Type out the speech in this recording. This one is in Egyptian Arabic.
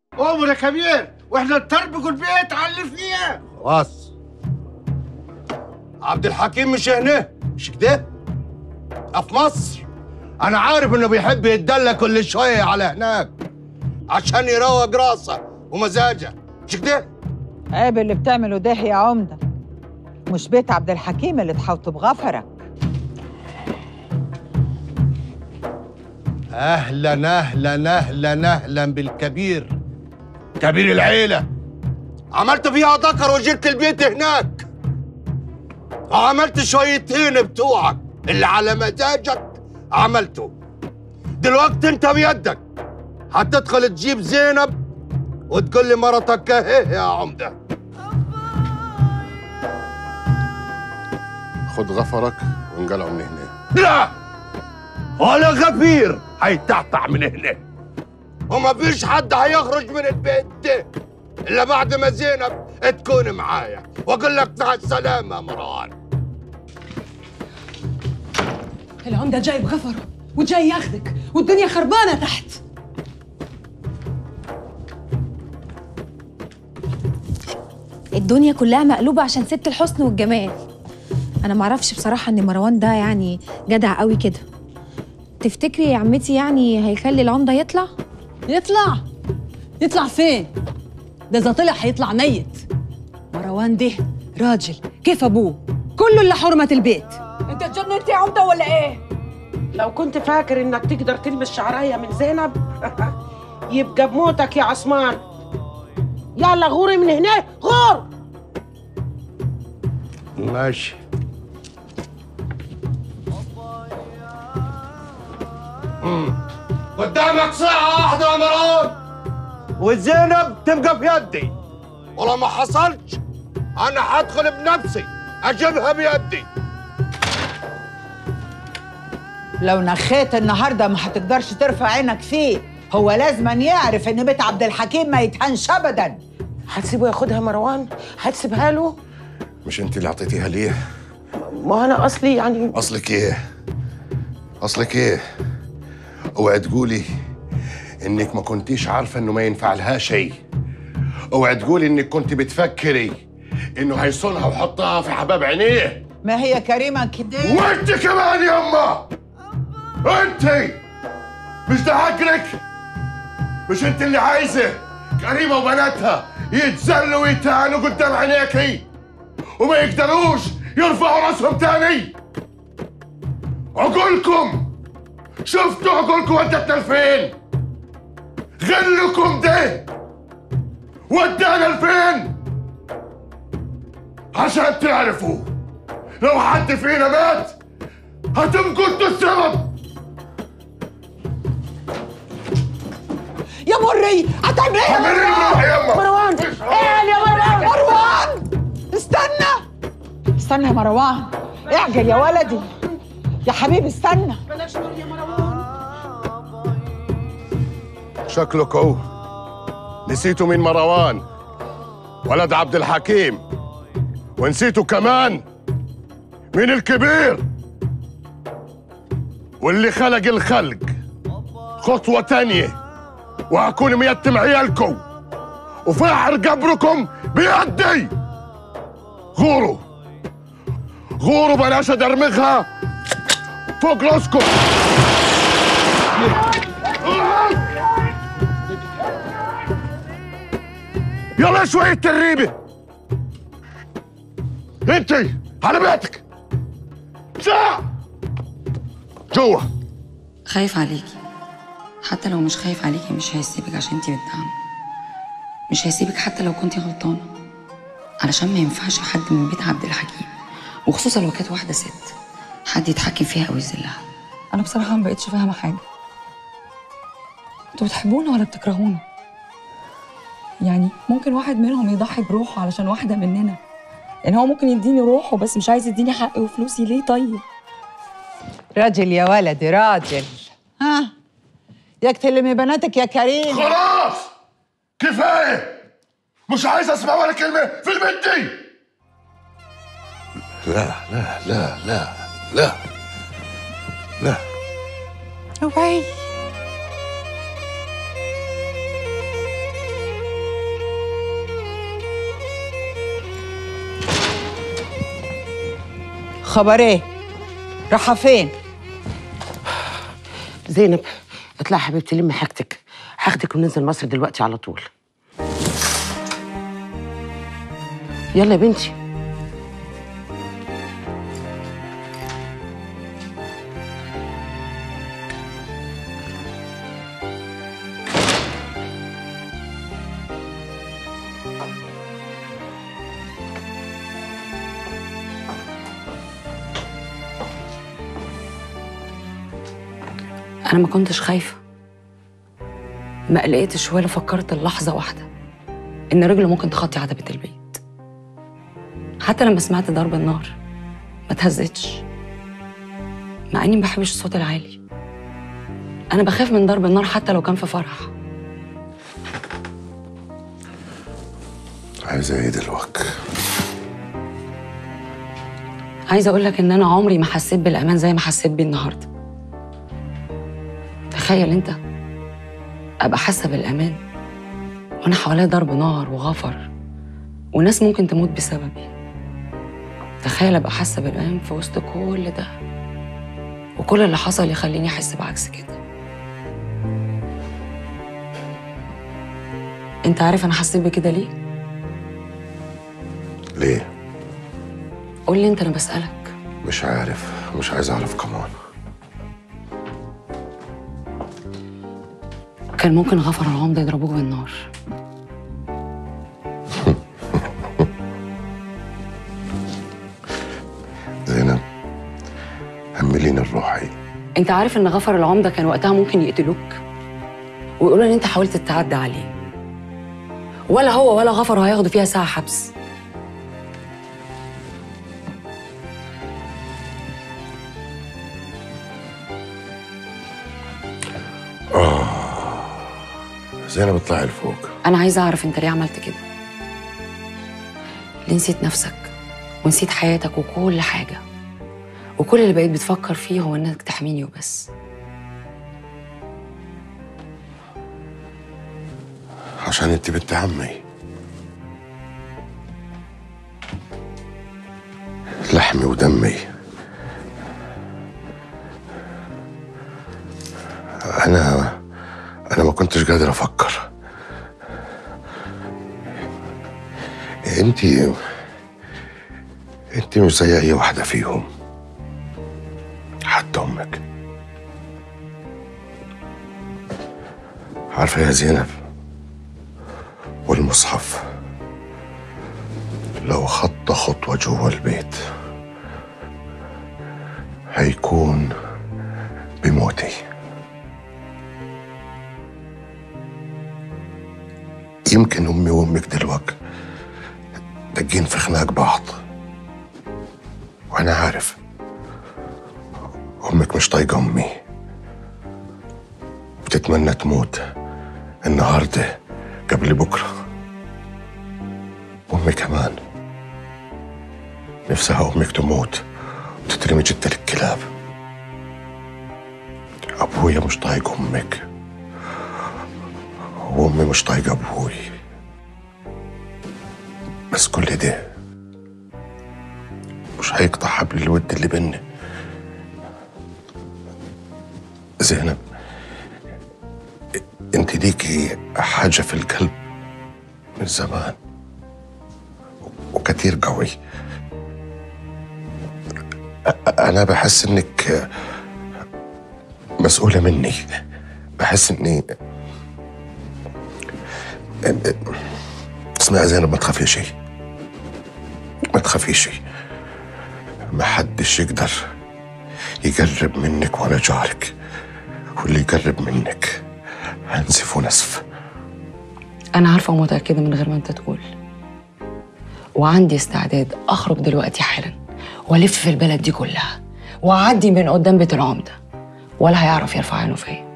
قوم يا كبير واحنا نطربق البيت علفنيه خلاص عبد الحكيم مش هنا مش كده في مصر انا عارف انه بيحب يتدلى كل شويه على هناك عشان يروق راسه ومزاجه مش كده عيب اللي بتعمله ده يا عمده مش بيت عبد الحكيم اللي تحوطه بغفرك اهلا اهلا اهلا اهلا بالكبير كبير العيله عملت فيها ذكر وجبت البيت هناك وعملت شويتين بتوعك اللي على مزاجك عملته دلوقتي انت بيدك هتدخل تجيب زينب وتقول لي مرتك اهي يا عمده خد غفرك وانقلعوا من هنا لا ولا غفير هيتعطع من هنا وما فيش حد هيخرج من البيت ده الا بعد ما زينب تكون معايا واقول لك مع السلامه يا مروان العمدة جاي بغفره وجاي ياخدك والدنيا خربانة تحت الدنيا كلها مقلوبة عشان ست الحسن والجمال أنا معرفش بصراحة إن مروان ده يعني جدع قوي كده تفتكري يا عمتي يعني هيخلي العمدة يطلع؟ يطلع يطلع فين؟ ده إذا طلع هيطلع ميت مروان ده راجل كيف أبوه كله إلا حرمة البيت انت اتجننت يا عمده ولا ايه؟ لو كنت فاكر انك تقدر تلمس شعرايه من زينب يبقى بموتك يا عثمان يلا غوري من هنا غور ماشي مم. قدامك ساعة واحدة يا مروان وزينب تبقى في يدي ولو ما حصلش أنا هدخل بنفسي أجيبها بيدي لو نخيت النهارده ما هتقدرش ترفع عينك فيه هو لازم يعرف ان بيت عبد الحكيم ما يتهنش ابدا هتسيبه ياخدها مروان هتسيبها له مش انت اللي اعطيتيها ليه ما انا اصلي يعني اصلك ايه اصلك ايه اوعي تقولي انك ما كنتيش عارفه انه ما ينفع لها شيء اوعي تقولي انك كنت بتفكري انه هيصونها ويحطها في حباب عينيه ما هي كريمه كده وانت كمان يما انت مش ده حقك مش انت اللي عايزه كريمه وبناتها يتذلوا ويتهانوا قدام عينيكي وما يقدروش يرفعوا راسهم تاني عقولكم شفتوا عقولكم ودتنا لفين غلكم ده ودانا لفين عشان تعرفوا لو حد فينا مات هتبقوا انتوا السبب يا مري هتعمل ايه يا عمري روح يما مروان ايه يا مروان مروان استنى استنى يا مروان اعجل يا ولدي يا حبيبي استنى بلاش نور يا مروان شكلك اهو نسيتوا مين مروان ولد عبد الحكيم ونسيتوا كمان مين الكبير واللي خلق الخلق خطوة تانية وهكون ميتم عيالكم وفاحر قبركم بيدي غوروا غوروا بلاش ادرمغها فوق راسكم يلا شوية تريبة انت على بيتك ساعة جوا خايف عليكي حتى لو مش خايف عليكي مش هيسيبك عشان انتي بنت عم مش هيسيبك حتى لو كنتي غلطانة علشان ما ينفعش حد من بيت عبد الحكيم وخصوصا لو كانت واحدة ست حد يتحكم فيها أو يذلها أنا بصراحة ما بقتش فاهمة حاجة انتوا بتحبونا ولا بتكرهونا؟ يعني ممكن واحد منهم يضحي بروحه علشان واحدة مننا يعني هو ممكن يديني روحه بس مش عايز يديني حقي وفلوسي ليه طيب؟ راجل يا ولدي راجل ها ياك تلمي بناتك يا كريم خلاص كفاية مش عايز اسمع ولا كلمة في البيت دي لا لا لا لا لا لا اوعي خبر ايه رايحه فين زينب اطلعي يا حبيبتي لمي حاجتك هاخدك وننزل مصر دلوقتي على طول يلا يا بنتي أنا ما كنتش خايفة ما قلقتش ولا فكرت لحظة واحدة إن رجله ممكن تخطي عتبة البيت حتى لما سمعت ضرب النار ما اتهزتش مع إني ما بحبش الصوت العالي أنا بخاف من ضرب النار حتى لو كان في فرح عايزة ايه دلوقتي؟ عايزة أقول لك إن أنا عمري ما حسيت بالأمان زي ما حسيت بيه النهاردة تخيل أنت أبقى حاسة بالأمان وأنا حواليا ضرب نار وغفر وناس ممكن تموت بسببي تخيل أبقى حاسة بالأمان في وسط كل ده وكل اللي حصل يخليني أحس بعكس كده أنت عارف أنا حسيت بكده ليه؟ ليه؟ قول لي أنت أنا بسألك مش عارف مش عايز اعرف كمان كان ممكن غفر العمدة يضربوك بالنار زينب هملين الروحي انت عارف ان غفر العمدة كان وقتها ممكن يقتلوك ويقولوا ان انت حاولت تتعدى عليه ولا هو ولا غفر هياخدوا فيها ساعة حبس زينب اطلعي لفوق انا عايزة اعرف انت ليه عملت كده ليه نسيت نفسك ونسيت حياتك وكل حاجة وكل اللي بقيت بتفكر فيه هو انك تحميني وبس عشان انت بنت عمي لحمي ودمي انا انا ما كنتش قادر افكر انت انت مش زي اي واحده فيهم حتى امك عارفه يا زينب والمصحف لو خط خطوة جوا البيت هيكون بموتي يمكن أمي وأمك دلوقتي دقين في خناق بعض وأنا عارف أمك مش طايقة أمي بتتمنى تموت النهارده قبل بكرة أمي كمان نفسها أمك تموت وتترمي جدة الكلاب أبويا مش طايق أمك وأمي مش طايقة أبوي بس كل ده مش هيقطع حبل الود اللي بينا زينب انت ليكي حاجة في القلب من زمان وكتير قوي أ- أنا بحس إنك مسؤولة مني بحس إني اسمعي يا زينب ما تخافيش ما تخافيش ما حدش يقدر يقرب منك وأنا جارك واللي يقرب منك هنزف ونسف انا عارفة ومتأكدة من غير ما انت تقول وعندي استعداد اخرج دلوقتي حالا والف في البلد دي كلها واعدي من قدام بيت العمدة ولا هيعرف يرفع عينه فيا